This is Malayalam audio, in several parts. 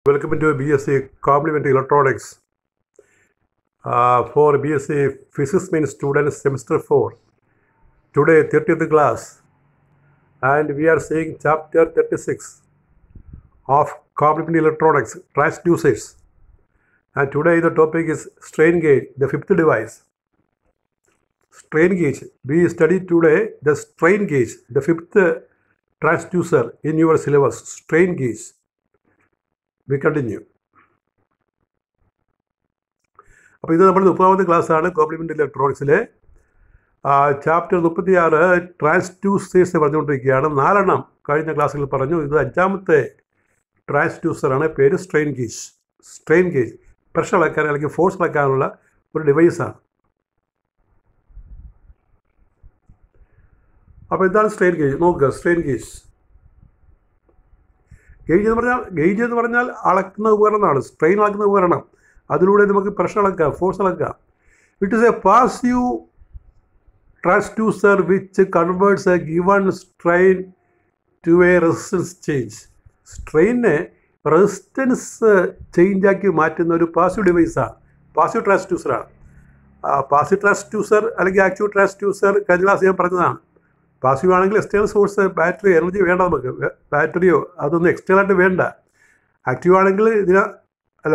Welcome to BSc Complementary Electronics uh, for BSc Physics Main Students Semester 4. Today, 30th class, and we are seeing chapter 36 of Complementary Electronics Transducers. And today, the topic is strain gauge, the fifth device. Strain gauge. We studied today the strain gauge, the fifth uh, transducer in your syllabus, strain gauge. We continue അപ്പോൾ ഇത് നമ്മുടെ മുപ്പതാമത്തെ ക്ലാസ്സാണ് കോംപ്ലിമെൻ്റ് ഇലക്ട്രോണിക്സിലെ ചാപ്റ്റർ മുപ്പത്തിയാറ് ട്രാൻസ്ഡ്യൂസേഴ്സ് പറഞ്ഞുകൊണ്ടിരിക്കുകയാണ് നാലെണ്ണം കഴിഞ്ഞ ക്ലാസ്സിൽ പറഞ്ഞു ഇത് അഞ്ചാമത്തെ ട്രാൻസ്ഡ്യൂസറാണ് പേര് strain gauge strain gauge pressure അളക്കാൻ അല്ലെങ്കിൽ ഫോഴ്സ് അളക്കാനുള്ള ഒരു ഡിവൈസാണ് അപ്പോൾ എന്താണ് സ്ട്രെയിൻ ഗേജ് നോക്കുക സ്ട്രെയിൻ ഗേജ് ഗേജ് എന്ന് പറഞ്ഞാൽ ഗേജ് എന്ന് പറഞ്ഞാൽ അളക്കുന്ന ഉപകരണമാണ് സ്ട്രെയിൻ അളക്കുന്ന ഉപകരണം അതിലൂടെ നമുക്ക് പ്രഷർ അളക്കാം ഫോഴ്സ് അളക്കാം it is a passive transducer which converts a given strain to a resistance change സ്ട്രെയിനെ റെസിസ്റ്റൻസ് ചേഞ്ച് ആക്കി മാറ്റുന്ന ഒരു പാസീവ് ഡിവൈസാണ് പാസീവ് ട്രാൻസ്ഡ്യൂസറാണ് പാസീവ് ട്രാൻസ്ഡ്യൂസർ അല്ലെങ്കിൽ ആക്റ്റീവ് ട്രാൻസ്ഡ്യൂസർ കഴിഞ്ഞ ക്ലാസ് ഞാൻ പറഞ്ഞതാണ് പാസീവ് ആണെങ്കിൽ എക്സ്റ്റേണൽ സോഴ്സ് ബാറ്ററി എനർജി വേണ്ട നമുക്ക് ബാറ്ററിയോ അതൊന്നും എക്സ്റ്റേണൽ ആയിട്ട് വേണ്ട ആക്റ്റീവ് ആണെങ്കിൽ ഇതിന അല്ല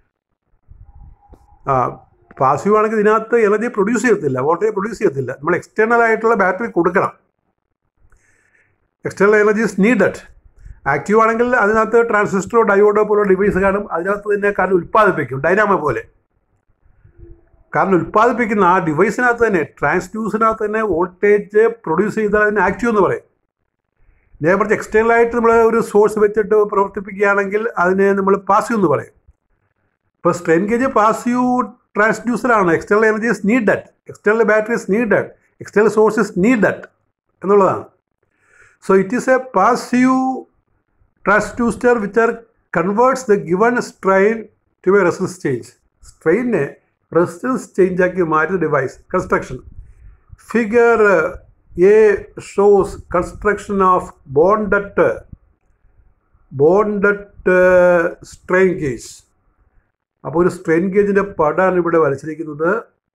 ആ പാസീവ് ആണെങ്കിൽ ഇതിനകത്ത് എനർജി പ്രൊഡ്യൂസ് ചെയ്യത്തില്ല വോൾട്ടേജ് പ്രൊഡ്യൂസ് ചെയ്യത്തില്ല നമ്മൾ എക്സ്റ്റേണൽ ആയിട്ടുള്ള ബാറ്ററി കൊടുക്കണം external energy is needed active ആണെങ്കിൽ അതിനകത്ത് ട്രാൻസിസ്റ്ററോ ഡയോഡോ പോലുള്ള ഡിവൈസ് കാണും അതിനകത്ത് തന്നെ കാരണം ഉൽപ്പാദിപ്പിക്കും ഡൈനാമോ പോലെ കാരണം ഉൽപ്പാദിപ്പിക്കുന്ന ആ ഡിവൈസിനകത്ത് തന്നെ ട്രാൻസ്ഡ്യൂസിനകത്ത് തന്നെ വോൾട്ടേജ് പ്രൊഡ്യൂസ് ചെയ്താൽ അതിന് ആക്റ്റീവ് എന്ന് പറയും നേരെ പറഞ്ഞ് എക്സ്റ്റേണൽ ആയിട്ട് നമ്മൾ ഒരു സോഴ്സ് വെച്ചിട്ട് പ്രവർത്തിപ്പിക്കുകയാണെങ്കിൽ അതിനെ നമ്മൾ പാസീവ് എന്ന് പറയും ഇപ്പോൾ സ്ട്രെയിൻ ഗേജ് പാസീവ് ട്രാൻസ്ഡ്യൂസറാണ് external energy is needed external battery is needed external source is needed എന്നുള്ളതാണ് so it is a passive transducer which are converts the given strain to a resistance change സ്ട്രെയിനെ റെസിസ്റ്റൻസ് ചേഞ്ച് ആക്കി മാറ്റുന്ന device construction figure A shows construction of bonded bonded strain gauge അപ്പോൾ ഒരു സ്ട്രെയിൻ ഗേജിൻ്റെ പടമാണ് ഇവിടെ വരച്ചിരിക്കുന്നത്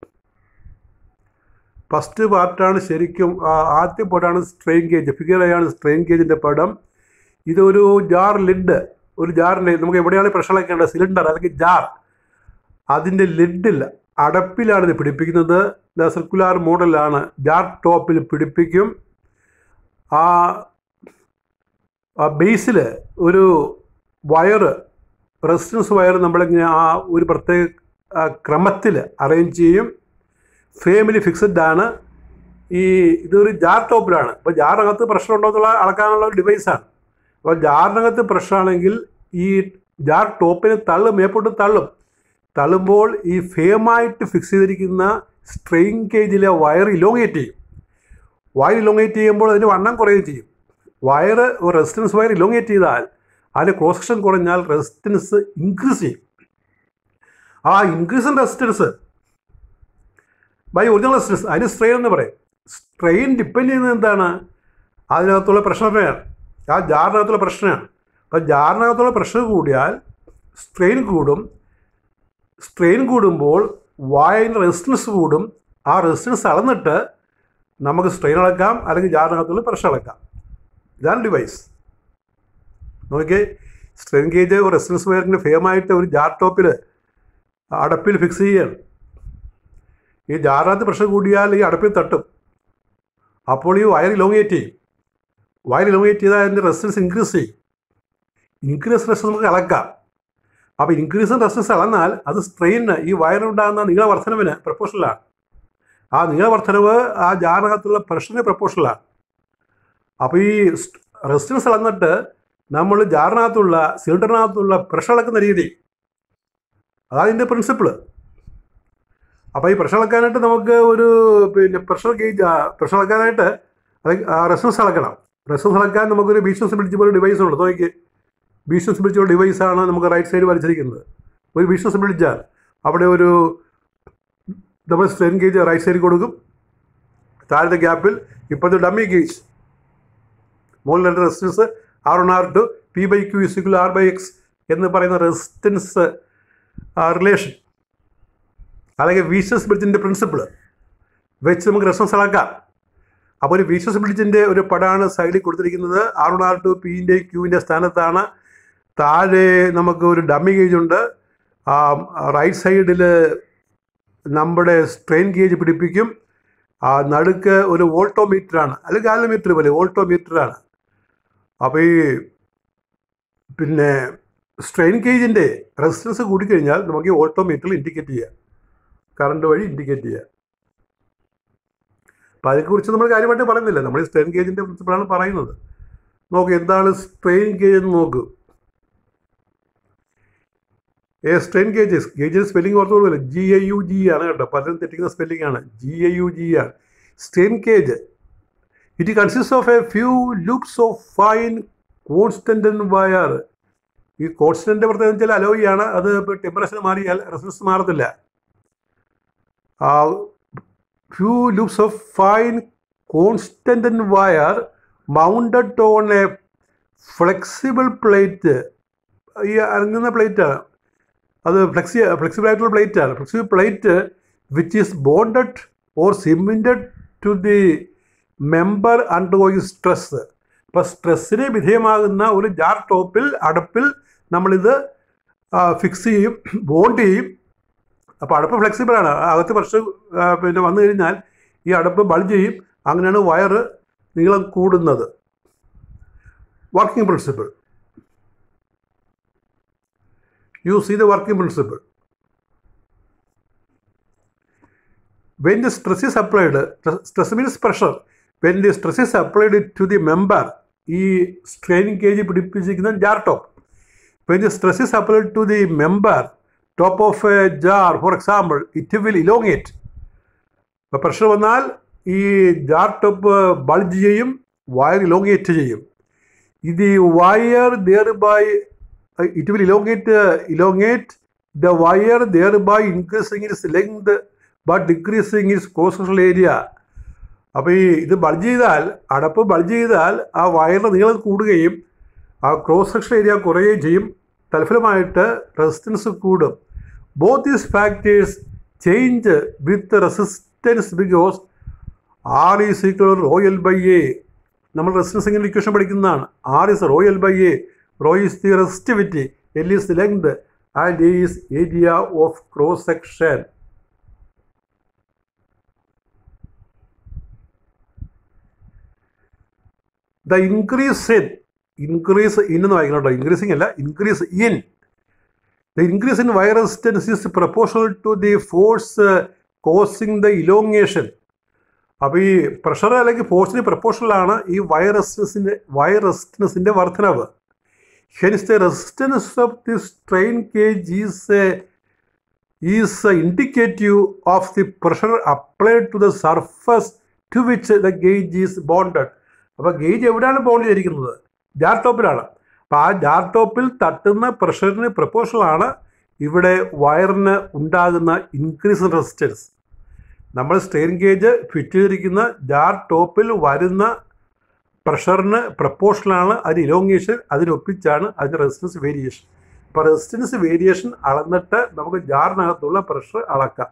ഫസ്റ്റ് പാർട്ടാണ് ശരിക്കും ആദ്യ പടമാണ് സ്ട്രെയിൻ ഗേജ് ഫിഗർ ആണ് സ്ട്രെയിൻ ഗേജിൻ്റെ പടം ഇതൊരു ജാർ ലിഡ് ഒരു ജാറിൻ്റെ നമുക്ക് എവിടെയാണ് പ്രഷർ അളക്കേണ്ടത് സിലിണ്ടർ അല്ലെങ്കിൽ ജാർ അതിൻ്റെ ലിഡിൽ അടപ്പിലാണ് ഇത് പിടിപ്പിക്കുന്നത് സർക്കുലാർ മോഡലാണ് ജാർ ടോപ്പിൽ പിടിപ്പിക്കും ആ ആ ബേസിൽ ഒരു വയറ് റെസിസ്റ്റൻസ് വയർ നമ്മളിങ്ങനെ ആ ഒരു പ്രത്യേക ക്രമത്തിൽ അറേഞ്ച് ചെയ്യും ഫ്രെയിമിൽ ഫിക്സഡ് ആണ് ഈ ഇതൊരു ജാർ ടോപ്പിലാണ് അപ്പോൾ ജാറിനകത്ത് പ്രഷർ ഉണ്ടോ എന്നുള്ള അളക്കാനുള്ള ഒരു ഡിവൈസാണ് അപ്പോൾ ജാറിനകത്ത് പ്രഷറാണെങ്കിൽ ഈ ജാർ ടോപ്പിനെ തള്ളും മേപ്പോട്ട് തള്ളും തള്ളുമ്പോൾ ഈ ഫേമായിട്ട് ഫിക്സ് ചെയ്തിരിക്കുന്ന സ്ട്രെയിൻ കേജിലെ വയർ ഇലോങ്ങേറ്റ് ചെയ്യും വയർ ഇലോങ്ങേറ്റ് ചെയ്യുമ്പോൾ അതിന് വണ്ണം കുറയുകയും ചെയ്യും വയർ ഒരു റെസിസ്റ്റൻസ് വയർ ഇലോങ്ങേറ്റ് ചെയ്താൽ അതിൻ്റെ ക്രോസ് സെക്ഷൻ കുറഞ്ഞാൽ റെസിസ്റ്റൻസ് ഇൻക്രീസ് ചെയ്യും ആ increase in resistance by original resistance അതിന് സ്ട്രെയിൻ എന്ന് പറയും സ്ട്രെയിൻ ഡിപ്പെൻഡ് ചെയ്യുന്നത് എന്താണ് അതിനകത്തുള്ള പ്രഷറിനെയാണ് ആ ജാറിനകത്തുള്ള പ്രഷറിനാണ് അപ്പോൾ ജാറിനകത്തുള്ള പ്രഷർ കൂടിയാൽ സ്ട്രെയിൻ കൂടും സ്ട്രെയിൻ കൂടുമ്പോൾ വായൻ്റെ റെസിസ്റ്റൻസ് കൂടും ആ റെസിസ്റ്റൻസ് അളന്നിട്ട് നമുക്ക് സ്ട്രെയിൻ അളക്കാം അല്ലെങ്കിൽ ജാറിനകത്തുള്ള പ്രഷർ അളക്കാം ഇതാണ് ഡിവൈസ് നോക്കിയേ സ്ട്രെയിൻ ഗേജ് ഒരു റെസിസ്റ്റൻസ് വയറിൻ്റെ ഫെയമായിട്ട് ഒരു ജാർ ടോപ്പിൽ അടപ്പിൽ ഫിക്സ് ചെയ്യുകയാണ് ഈ ജാറിനകത്ത് പ്രഷർ കൂടിയാൽ ഈ അടപ്പിൽ തട്ടും അപ്പോൾ ഈ വയർ ഇലോങ്ങേറ്റ് ചെയ്യും വയർ ഇലോങ്ങേറ്റ് ചെയ്താൽ അതിൻ്റെ റെസിസ്റ്റൻസ് ഇൻക്രീസ് ചെയ്യും ഇൻക്രീസ് റെസിസ്റ്റൻസ് നമുക്ക് അളക്കാം അപ്പോൾ ഇൻക്രീസ് ഇൻ റെസിസ്റ്റൻസ് അളന്നാൽ അത് സ്ട്രെയിന് ഈ വയറിനുണ്ടാകുന്ന നീള വർധനവിന് പ്രപ്പോഷണലാണ് ആ നീള വർധനവ് ആ ജാറിനകത്തുള്ള പ്രഷറിന് പ്രപ്പോഷണലാണ് അപ്പോൾ ഈ റെസിസ്റ്റൻസ് അളന്നിട്ട് നമ്മൾ ജാറിനകത്തുള്ള സിലിണ്ടറിനകത്തുള്ള പ്രഷർ അളക്കുന്ന രീതി അതാണ് ഇതിൻ്റെ പ്രിൻസിപ്പിൾ അപ്പോൾ ഈ പ്രഷർ അളക്കാനായിട്ട് നമുക്ക് ഒരു പിന്നെ പ്രഷർ ഗേജ് പ്രഷർ അളക്കാനായിട്ട് റെസിസ്റ്റൻസ് അളക്കണം റെസിസ്റ്റൻസ് അളക്കാൻ നമുക്കൊരു ബീഷൻസ് പിടിച്ച പോലെ ഡിവൈസ് ഉണ്ട് നോക്കി ബീഷൻസ് പിടിച്ചുള്ള ഡിവൈസാണ് നമുക്ക് റൈറ്റ് സൈഡ് വരച്ചിരിക്കുന്നത് ഒരു ബീഷൻസ് പിടിച്ചാൽ അവിടെ ഒരു നമ്മൾ സ്ട്രെയിൻ ഗേജ് റൈറ്റ് സൈഡിൽ കൊടുക്കും താഴത്തെ ഗ്യാപ്പിൽ ഇപ്പോഴത്തെ ഡമ്മി ഗേജ് മുകളിൽ രണ്ട് resistance R one R two P by Q is equal R by X എന്ന് പറയുന്ന റെസിസ്റ്റൻസ് റിലേഷൻ അല്ലെങ്കിൽ വീഷസ് ബ്രിഡ്ജിൻ്റെ പ്രിൻസിപ്പിൾ വെച്ച് നമുക്ക് റെസിസ്റ്റൻസ് അളക്കാം അപ്പോൾ ഒരു വീഷസ് ബ്രിഡ്ജിൻ്റെ ഒരു പടമാണ് സൈഡിൽ കൊടുത്തിരിക്കുന്നത് ആർ വൺ ആർ ടു പിൻ്റെ ക്യൂവിൻ്റെ സ്ഥാനത്താണ് താഴെ നമുക്ക് ഒരു ഡമ്മി ഗേജ് ഉണ്ട് റൈറ്റ് സൈഡിൽ നമ്മുടെ സ്ട്രെയിൻ ഗേജ് പിടിപ്പിക്കും ആ നടുക്ക് ഒരു വോൾട്ടോമീറ്ററാണ് അല്ലെങ്കിൽ ഗാലോമീറ്റർ പോലെ വോൾട്ടോമീറ്ററാണ് അപ്പോൾ ഈ പിന്നെ സ്ട്രെയിൻ ഗേജിൻ്റെ റെസിസ്റ്റൻസ് കൂടിക്കഴിഞ്ഞാൽ നമുക്ക് ഈ വോൾട്ടോമീറ്ററിൽ ഇൻഡിക്കേറ്റ് ചെയ്യാം കറണ്ട് വഴി ഇൻഡിക്കേറ്റ് ചെയ്യാം അപ്പോൾ അതിനെക്കുറിച്ച് നമ്മൾ കാര്യമായിട്ട് പറയുന്നില്ല നമ്മൾ ഈ സ്ട്രെയിൻ ഗേജിൻ്റെ പ്രിൻസിപ്പിളാണ് പറയുന്നത് നോക്ക് എന്താണ് സ്ട്രെയിൻ ഗേജ് എന്ന് നോക്ക് a strain gauges gauges spelling ഓർത്തോളൂല്ലോ ജി എ യു ജി ആണ് കേട്ടോ പലരും തെറ്റിക്കുന്ന സ്പെല്ലിംഗ് ആണ് ജി എ യു ജി ആണ് strain gauge it consist of a few loops of fine constant wire ഈ കോൺസ്റ്റൻ്റ് പ്രത്യേകം വെച്ചാൽ അലോയിയാണ് അത് ടെമ്പറേച്ചർ മാറിയാൽ റെസിസ്റ്റൻസ് മാറത്തില്ല few loops of fine constant wire mounted on a flexible plate ഈ അനങ്ങുന്ന പ്ലേറ്റാണ് അത് ഫ്ലെക്സി ഫ്ലെക്സിബിൾ ആയിട്ടുള്ള പ്ലേറ്റ് ആണ് flexible plate which is bonded or cemented to the member undergoing stress അപ്പോൾ സ്ട്രെസ്സിന് വിധേയമാകുന്ന ഒരു ജാർ ടോപ്പിൽ അടപ്പിൽ നമ്മളിത് ഫിക്സ് ചെയ്യും ബോണ്ട് ചെയ്യും അപ്പോൾ അടപ്പ് ഫ്ലെക്സിബിൾ ആണ് അകത്ത് പ്രഷർ പിന്നെ വന്നു കഴിഞ്ഞാൽ ഈ അടപ്പ് ബൾജ് ചെയ്യും അങ്ങനെയാണ് വയറ് നീളം കൂടുന്നത് working principle you see the working principle. When the stress is applied, stress means pressure. When the stress is applied to the member, ഈ സ്ട്രെയിനിങ് കേജ് പിടിപ്പിച്ചിരിക്കുന്ന jar top when the stress is applied to the member top of a jar for example it will elongate ഇപ്പോൾ പ്രഷർ വന്നാൽ ഈ ജാർ ടോപ്പ് ബൾജ് ചെയ്യും വയർ ഇലോങ്ങേറ്റ് ചെയ്യും ഇത് wire thereby it will elongate uh, elongate the wire thereby increasing its length but decreasing its cross sectional area അപ്പോൾ ഈ ഇത് ബൾജ് ചെയ്താൽ അടപ്പ് ബൾജ് ചെയ്താൽ ആ വയറിൻ്റെ നീളം കൂടുകയും ആ ക്രോസ് സെക്ഷൻ ഏരിയ കുറയുകയും ചെയ്യും തൽഫലമായിട്ട് റെസിസ്റ്റൻസ് കൂടും both these factors change with resistance because R is equal rho L by A നമ്മൾ റെസിസ്റ്റൻസ് ഇങ്ങനെ ഇക്വേഷൻ പഠിക്കുന്നതാണ് R is rho L by A rho is the resistivity, L is the length, and A is area of cross section. The increase in, increase in എന്ന് വായിക്കണം കേട്ടോ ഇൻക്രീസിങ് അല്ല increase in the increase in wire resistance is proportional to the force causing the elongation അപ്പോൾ ഈ പ്രഷർ അല്ലെങ്കിൽ ഫോഴ്സിന് പ്രപ്പോർഷണലാണ് ഈ വയർ റെസിസ്റ്റൻസിൻ്റെ വയർ റെസിസ്റ്റൻസിൻ്റെ വർധനവ് Hence, the resistance of the strain gauge is a, is a indicative of the pressure applied to the surface to which the gauge is bonded. അപ്പോൾ ഗേജ് എവിടെയാണ് ബോണ്ട് ചെയ്തിരിക്കുന്നത് ജാർ ടോപ്പിലാണ് അപ്പോൾ ആ ജാർ ടോപ്പിൽ തട്ടുന്ന പ്രഷറിന് പ്രപ്പോഷണലാണ് ഇവിടെ വയറിന് ഉണ്ടാകുന്ന ഇൻക്രീസ് ഇൻ റെസിസ്റ്റൻസ് നമ്മൾ സ്ട്രെയിൻ ഗേജ് ഫിറ്റ് ചെയ്തിരിക്കുന്ന ജാർ ടോപ്പിൽ വരുന്ന പ്രഷറിന് പ്രപ്പോഷണലാണ് അതിന് ഇലോങ്ങേഷൻ അതിനൊപ്പിച്ചാണ് അതിൻ്റെ റെസിസ്റ്റൻസ് വേരിയേഷൻ അപ്പോൾ റെസിസ്റ്റൻസ് വേരിയേഷൻ അളന്നിട്ട് നമുക്ക് ജാറിനകത്തുള്ള പ്രഷർ അളക്കാം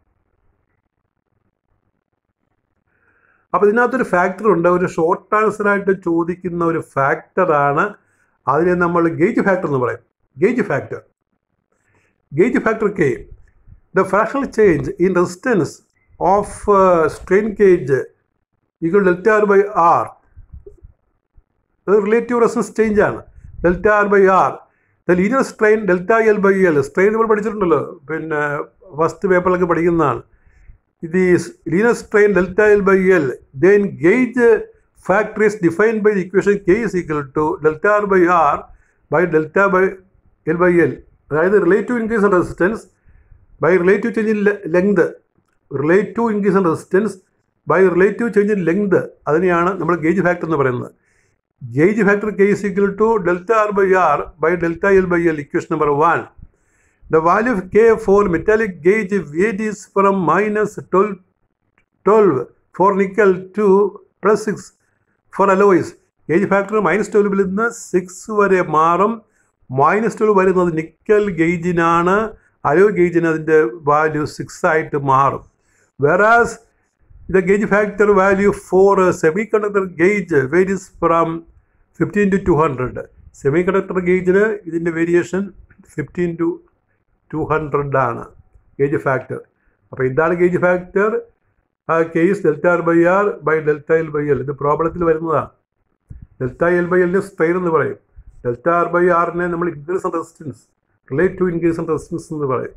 അപ്പോൾ ഇതിനകത്തൊരു ഫാക്ടർ ഉണ്ട് ഒരു ഷോർട്ട് ആൻസറായിട്ട് ചോദിക്കുന്ന ഒരു ഫാക്ടറാണ് അതിനെ നമ്മൾ ഗേജ് ഫാക്ടർ എന്ന് പറയും gauge factor gauge factor K the fractional change in resistance of strain gauge equal delta R by R relative resistance change ആണ് delta R by R the linear strain delta L by L strain നമ്മൾ പഠിച്ചിട്ടുണ്ടല്ലോ പിന്നെ ഫസ്റ്റ് പേപ്പറിലൊക്കെ പഠിക്കുന്നതാണ് ഇത് linear strain delta L by L then gauge factor is defined by equation K is equal to delta R by R by delta by L by L അതായത് relative increase in resistance by relative change in length relative increase in resistance by relative change in length അതിനെയാണ് നമ്മൾ ഗേജ് ഫാക്ടർ എന്ന് പറയുന്നത് gauge factor k is equal to delta r by r by delta l by l equation number 1 the value of k for metallic gauge varies from minus 12 12 for nickel to plus 6 for alloys gauge factor minus ട്വൽവിൽ നിന്ന് സിക്സ് വരെ മാറും മൈനസ് ട്വൽവ് വരുന്നത് നിക്കൽ ഗേജിനാണ് അലോ ഗേജിന് അതിൻ്റെ വാല്യൂ സിക്സ് ആയിട്ട് മാറും whereas the gauge factor value for a semiconductor gauge varies from 15 to 200 semiconductor ഗേജിന് ഇതിൻ്റെ variation fifteen to two hundred ആണ് ഗേജ് ഫാക്ടർ അപ്പോൾ എന്താണ് gauge factor case delta R by R by delta L by L ഇത് പ്രോബ്ലത്തിൽ വരുന്നതാണ് ഡെൽറ്റ എൽ ബൈ എല്ലിന് സ്ട്രെയിൻ എന്ന് പറയും ഡെൽറ്റ ആർ ബൈ ആറിനെ നമ്മൾ increase resistance relate to increase resistance എന്ന് പറയും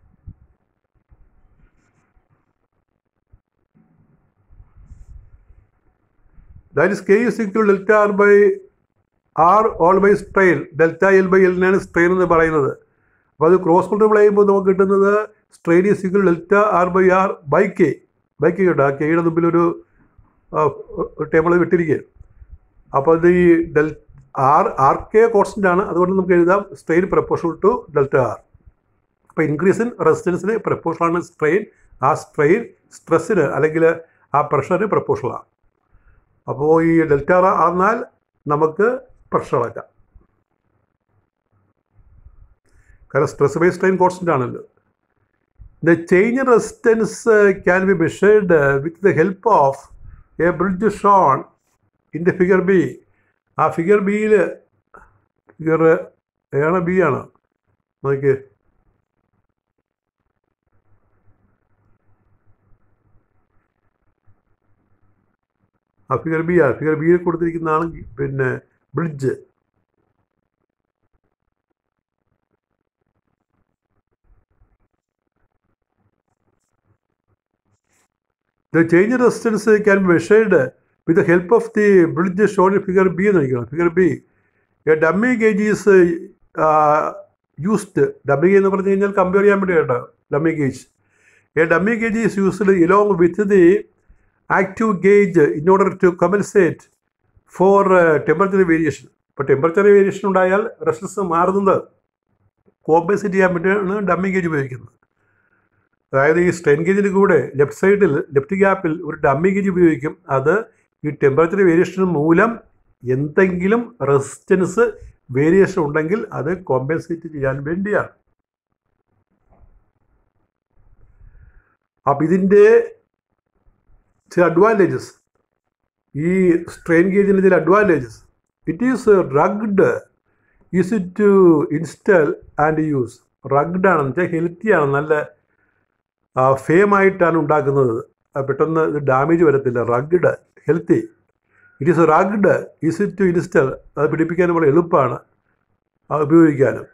that is K is equal delta R by R all by strain delta L by എല്ലിനാണ് സ്ട്രെയിൻ എന്ന് പറയുന്നത് അപ്പോൾ അത് ക്രോസ് മൾട്ടിപ്ലൈ ചെയ്യുമ്പോൾ നമുക്ക് കിട്ടുന്നത് strain is equal delta R by R by K by K കിട്ടും ആ കെയുടെ മുമ്പിൽ ഒരു ടേബിൾ വിട്ടിരിക്കുക അപ്പോൾ അത് ഈ del R R K constant ആണ് അതുകൊണ്ട് നമുക്ക് എഴുതാം strain proportional to delta R അപ്പോൾ ഇൻക്രീസ് ഇൻ റെസിസ്റ്റൻസിന് പ്രപ്പോർഷണലാണ് സ്ട്രെയിൻ ആ സ്ട്രെയിൻ സ്ട്രെസ്സിന് അല്ലെങ്കിൽ ആ പ്രഷറിന് പ്രപ്പോർഷണലാണ് അപ്പോൾ ഈ ഡെൽറ്റ ആർ അളന്നാൽ നമുക്ക് പ്രഷർ അളക്കാം കാരണം സ്ട്രെസ് ബൈ സ്ട്രെയിൻ കോൺസ്റ്റൻ്റ് ആണല്ലോ the change in resistance can be measured with the help of a bridge shown in the figure B ആ ഫിഗർ ബിയിൽ ഫിഗർ ഏതാണ് ബി ആണ് നോക്കി ആ ഫിഗർ ബി ആണ് ഫിഗർ ബിയിൽ കൊടുത്തിരിക്കുന്നതാണ് പിന്നെ bridge The change in resistance can be measured with the help of the bridge shown in figure B എന്ന് വിളിക്കണം figure B a dummy gauge is used dummy എന്ന് പറഞ്ഞു കഴിഞ്ഞാൽ കമ്പയർ ചെയ്യാൻ വേണ്ടി കേട്ടോ dummy gauge a dummy gauge is used along with the active gauge in order to compensate for temperature variation ഇപ്പോൾ ടെമ്പറേച്ചർ വേരിയേഷൻ ഉണ്ടായാൽ റെസിസ്റ്റൻസ് മാറുന്നത് കോമ്പൻസേറ്റ് ചെയ്യാൻ വേണ്ടിയാണ് ഡമ്മി ഗേജ് ഉപയോഗിക്കുന്നത് അതായത് ഈ സ്ട്രെയിൻ ഗേജിന് കൂടെ ലെഫ്റ്റ് സൈഡിൽ ലെഫ്റ്റ് ഗ്യാപ്പിൽ ഒരു ഡമ്മി ഗേജ് ഉപയോഗിക്കും അത് ഈ ടെമ്പറേച്ചർ വേരിയേഷൻ മൂലം എന്തെങ്കിലും റെസിസ്റ്റൻസ് വേരിയേഷൻ ഉണ്ടെങ്കിൽ അത് കോമ്പൻസേറ്റ് ചെയ്യാൻ വേണ്ടിയാണ് അപ്പം ഇതിൻ്റെ ചില അഡ്വാൻറ്റേജസ് ഈ സ്ട്രെയിൻ ഗേജിന് ചില advantages it is rugged easy to install and use rugged ആണെന്ന് വെച്ചാൽ ഹെൽത്തി ആണ് നല്ല ഫെയിം ആയിട്ടാണ് ഉണ്ടാക്കുന്നത് പെട്ടെന്ന് ഇത് ഡാമേജ് വരത്തില്ല rugged healthy it is rugged easy to install അത് പിടിപ്പിക്കാൻ വളരെ എളുപ്പമാണ് അത് ഉപയോഗിക്കാനും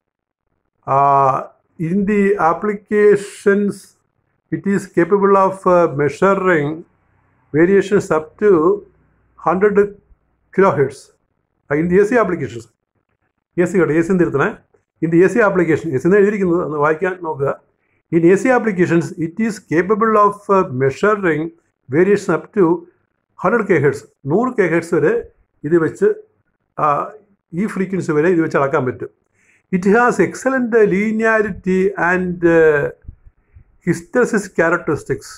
in the applications it is capable of measuring variations up to hundred kilo hertz in the A C applications A C കേട്ടോ എ സി തിരുത്തണേ in the A C application A C എന്ന് എഴുതിയിരിക്കുന്നത് ഒന്ന് വായിക്കാൻ നോക്കുക In AC applications, it is capable of uh, measuring variation up to 100 kHz. നൂറ് കെ ഹെഡ്സ് വരെ ഇത് വെച്ച് ഈ ഫ്രീക്വൻസി വരെ ഇത് വെച്ച് അളക്കാൻ പറ്റും it has excellent linearity and hysteresis characteristics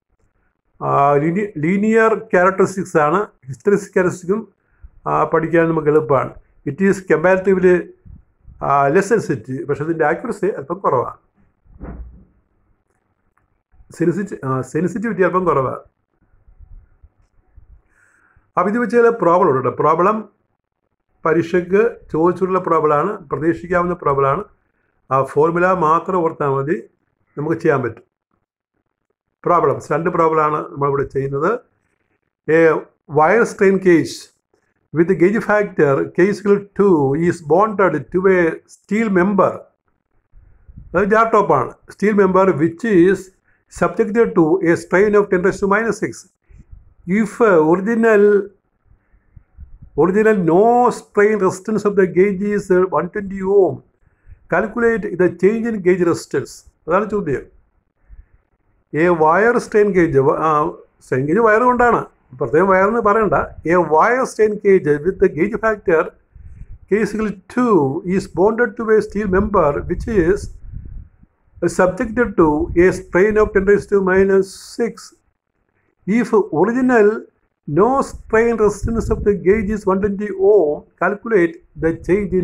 linear characteristics ആണ് ഹിസ്റ്ററിസ് ക്യാരക്ടറിസ്റ്റിക്സും പഠിക്കാൻ നമുക്ക് എളുപ്പമാണ് it is comparatively less sensitive പക്ഷേ ഇതിൻ്റെ ആക്യുറസി അല്പം കുറവാണ് സെൻസിറ്റി സെൻസിറ്റിവിറ്റി അല്പം കുറവാണ് അപ്പം ഇത് വെച്ച് ചില പ്രോബ്ലം ഉണ്ട് കേട്ടോ പ്രോബ്ലം പരീക്ഷയ്ക്ക് ചോദിച്ചിട്ടുള്ള പ്രോബ്ലമാണ് പ്രതീക്ഷിക്കാവുന്ന പ്രോബ്ലമാണ് ആ ഫോർമുല മാത്രം ഓർത്താൽ മതി നമുക്ക് ചെയ്യാൻ പറ്റും പ്രോബ്ലംസ് രണ്ട് പ്രോബ്ലമാണ് നമ്മളിവിടെ ചെയ്യുന്നത് a wire strain case with gauge factor കേസുകൾ two is bonded to a steel member അത് ജാർ ടോപ്പാണ് steel member which is subjected to a strain of 10 raised to minus 6. If uh, original original no strain resistance of the gauge is uh, 120 ohm, calculate the change in gauge resistance. അതാണ് ചോദ്യം a wire strain gauge strain gauge wire കൊണ്ടാണ് പ്രത്യേകം വയറെന്ന് പറയണ്ട a wire strain gauge with gauge factor കേസുകൾ two is bonded to a steel member which is subjected to a strain of 10 raised to minus 6. If original no strain resistance of the gauge is 120 ohm, calculate the change in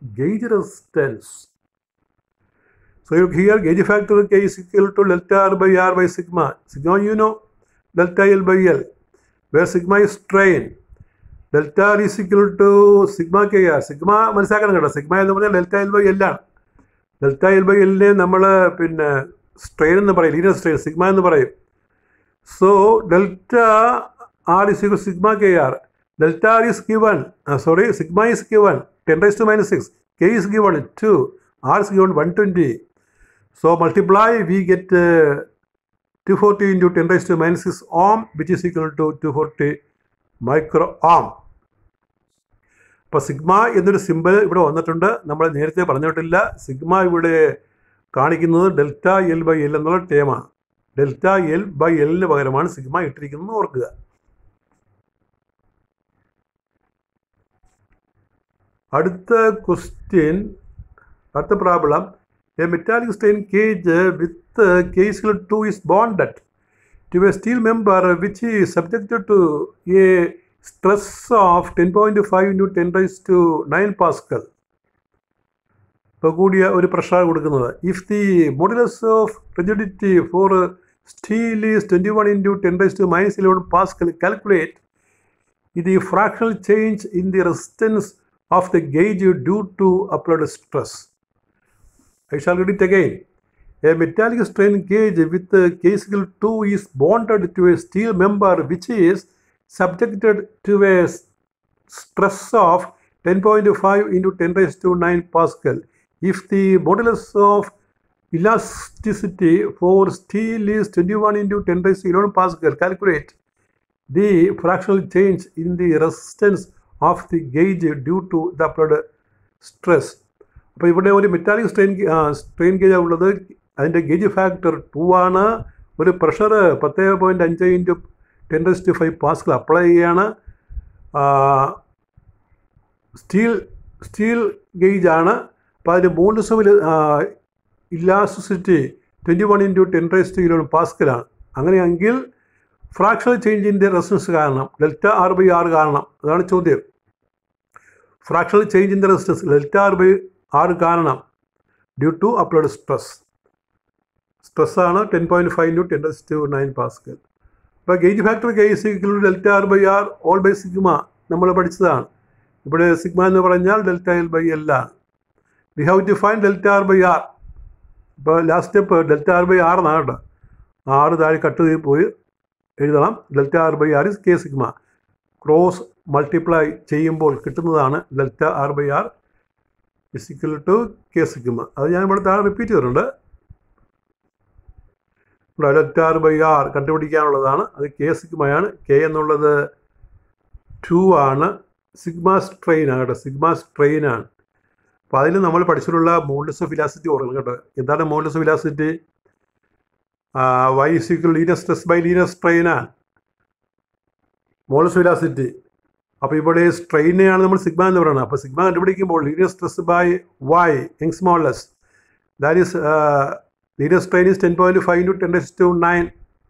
gauge resistance. So here gauge factor K is equal to delta R by R by sigma. Sigma you know delta L by L where sigma is strain. Delta R is equal to sigma K R sigma മനസ്സിലാക്കണം കേട്ടോ സിഗ്മ എന്ന് പറഞ്ഞാൽ ഡെൽറ്റ എൽ ബൈ എൽ ആണ് ഡെൽറ്റ എൽ ബൈ എല്ലിനെ നമ്മൾ പിന്നെ സ്ട്രെയിൻ എന്ന് പറയും ലീനിയർ സ്ട്രെയിൻ സിഗ്മ എന്ന് പറയും so delta R is equal sigma K R delta R is given sorry sigma is given ten raise to minus six K is given two R is given one twenty so multiply we get two forty into ten raise to minus six ohm which is equal to two forty micro ohm അപ്പോൾ സിഗ്മ എന്നൊരു സിമ്പിൾ ഇവിടെ വന്നിട്ടുണ്ട് നമ്മൾ നേരത്തെ പറഞ്ഞിട്ടില്ല സിഗ്മ ഇവിടെ കാണിക്കുന്നത് ഡെൽറ്റ എൽ ബൈ എൽ എന്നുള്ള ടേമാണ് ഡെൽറ്റ എൽ ബൈ എല്ലിന് പകരമാണ് സിഗ്മ ഇട്ടിരിക്കുന്നത് ഓർക്കുക അടുത്ത ക്വസ്റ്റ്യൻ അടുത്ത problem a metallic strain gauge with K's two is bonded to a steel member which is subjected to a stress of 10.5 into 10 raised to 9 pascal ഇപ്പോൾ കൂടിയ ഒരു പ്രഷർ കൊടുക്കുന്നത് if the modulus of rigidity for steel is twenty one into ten raise to minus eleven pascal calculate the fractional change in the resistance of the gauge due to applied stress I shall read it again. A metallic strain gauge with a case scale 2 is bonded to a steel member which is subjected to a s- stress of 10.5 into 10 raised to 9 Pascal. If the modulus of elasticity for steel is 21 into 10 raised to 11 Pascal, calculate the fractional change in the resistance of the gauge due to the applied stress. അപ്പോൾ ഇവിടെ ഒരു മെറ്റാലിക് സ്ട്രെയിൻ സ്ട്രെയിൻ ഗേജ് ഉള്ളത് അതിൻ്റെ ഗേജ് ഫാക്ടർ ടു ആണ് ഒരു പ്രഷർ പത്ത് പോയിൻറ്റ് അഞ്ച് into ten raised five pascal apply ചെയ്യാണ് സ്റ്റീൽ സ്റ്റീൽ ഗേജ് ആണ് അപ്പോൾ അതിൻ്റെ മൂന്ന് സുവിൽ elasticity twenty one into ten raised eleven പാസ്കലാണ് അങ്ങനെയെങ്കിൽ ഫ്രാക്ഷണൽ ചേഞ്ചിൻ്റെ റെസിസ്റ്റൻസ് കാരണം ഡെൽറ്റ ആർ ബൈ ആർ കാരണം അതാണ് ചോദ്യം ഫ്രാക്ഷണൽ ചേഞ്ചിൻ്റെ resistance delta R by R കാരണം ഡ്യൂ ടു അപ്ലോഡ് സ്ട്രെസ് സ്ട്രെസ്സാണ് ten point five to ten to nine pascal ഇപ്പോൾ gauge factor case delta R by R all by sigma നമ്മൾ പഠിച്ചതാണ് ഇവിടെ സിഗ്മ എന്ന് പറഞ്ഞാൽ ഡെൽറ്റ എൽ ബൈ എൽ ആണ് we have to find delta R by R ഇപ്പോൾ last step delta R by R എന്നാണ് കേട്ടോ ആറ് താഴെ കട്ട് ചെയ്ത് പോയി എഴുതണം delta R by R is K sigma cross multiply ചെയ്യുമ്പോൾ കിട്ടുന്നതാണ് delta R by R is equal to K sigma അത് ഞാൻ ഇവിടെ താഴെ റിപ്പീറ്റ് ചെയ്തിട്ടുണ്ട് ഇവിടെ ഡെൽറ്റ ആർ ബൈ ആർ കണ്ടുപിടിക്കാനുള്ളതാണ് അത് കെ സിഗ്മയാണ് കെ എന്നുള്ളത് ടു ആണ് സിഗ്മ സ്ട്രെയിൻ ആണ് കേട്ടോ സിഗ്മ സ്ട്രെയിൻ ആണ് അപ്പോൾ അതിൽ നമ്മൾ പഠിച്ചിട്ടുള്ള മോഡൽസ് ഓഫ് ഇലാസിറ്റി ഓർക്കണം കേട്ടോ എന്താണ് modulus of elasticity Y is equal linear stress by linear strain ആണ് മോഡൽസ് ഓഫ് ഇലാസിറ്റി അപ്പോൾ ഇവിടെ സ്ട്രെയിനെയാണ് നമ്മൾ സിഗ്മ എന്ന് പറയുന്നത് അപ്പോൾ സിഗ്മ കണ്ടുപിടിക്കുമ്പോൾ linear stress by Y Young's modulus that is linear strain is ten point five to ten to nine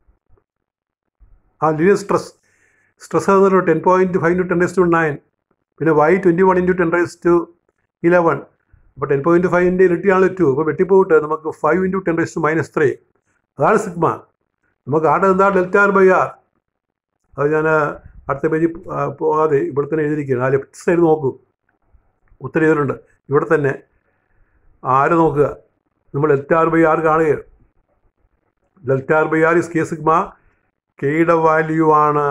ആ ലീനിയർ സ്ട്രെസ് സ്ട്രെസ് എന്ന് ten point five to ten to nine പിന്നെ Y twenty one into ten raise to eleven അപ്പോൾ ടെൻ പോയിൻറ്റ് ഫൈവിൻ്റെ ഇരട്ടിയാണ് ടു അപ്പോൾ വെട്ടിപ്പോയിട്ട് നമുക്ക് five into ten raise to minus three അതാണ് സിഗ്മ നമുക്ക് ആടെ എന്താ ഡെൽറ്റ ആർ ബൈ ആർ അത് ഞാൻ അടുത്ത പേജിൽ പോകാതെ ഇവിടെ തന്നെ എഴുതിയിരിക്കുകയാണ് ആ ലെഫ്റ്റ് സൈഡ് നോക്കൂ ഉത്തരം ചെയ്തിട്ടുണ്ട് ഇവിടെ തന്നെ ആര് നോക്കുക നമ്മൾ ഡെൽറ്റ ആർ ബൈ ആർ കാണുകയാണ് delta R by R is K sigma കെയുടെ വാല്യൂ ആണ്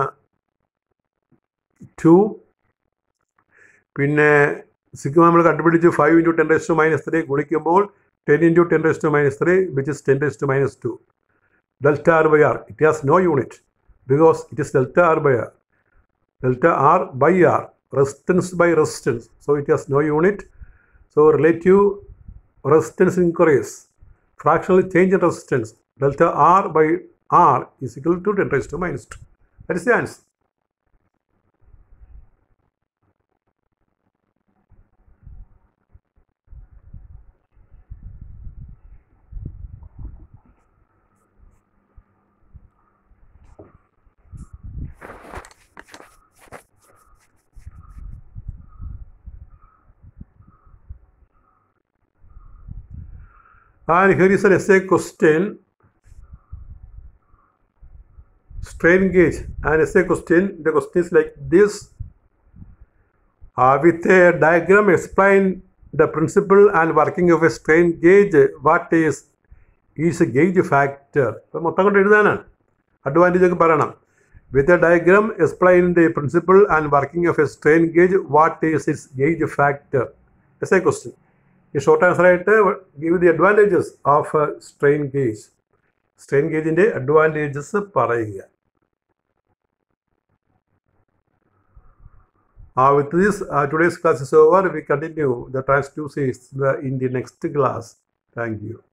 ടു പിന്നെ സിഗ്മ നമ്മൾ കണ്ടുപിടിച്ച് five into ten raised minus three ഗുണിക്കുമ്പോൾ ten into ten raised minus three which is ten raised minus two delta R by R it has no unit because it is delta R by R delta R by R resistance by resistance so it has no unit so relative resistance increase. Fractional change in resistance delta R by R is equal to 10 raised to minus 2. That is the answer. And here is an essay question. Strain gauge. An essay question. The question is like this. Uh, with a diagram, explain the principle and working of a strain gauge. What is is a gauge factor? ഇപ്പം മൊത്തം കൊണ്ട് എഴുതാനാണ് അഡ്വാൻറ്റേജ് ഒക്കെ പറയണം with a diagram explain the principle and working of a strain gauge what is its gauge factor as a question ഈ ഷോർട്ട് ആൻസർ ആയിട്ട് give the advantages of strain gauge strain ഗേജിൻ്റെ അഡ്വാൻറ്റേജസ് പറയുക Uh, with this, uh, today's class is over. We continue the transducers in the next class. Thank you.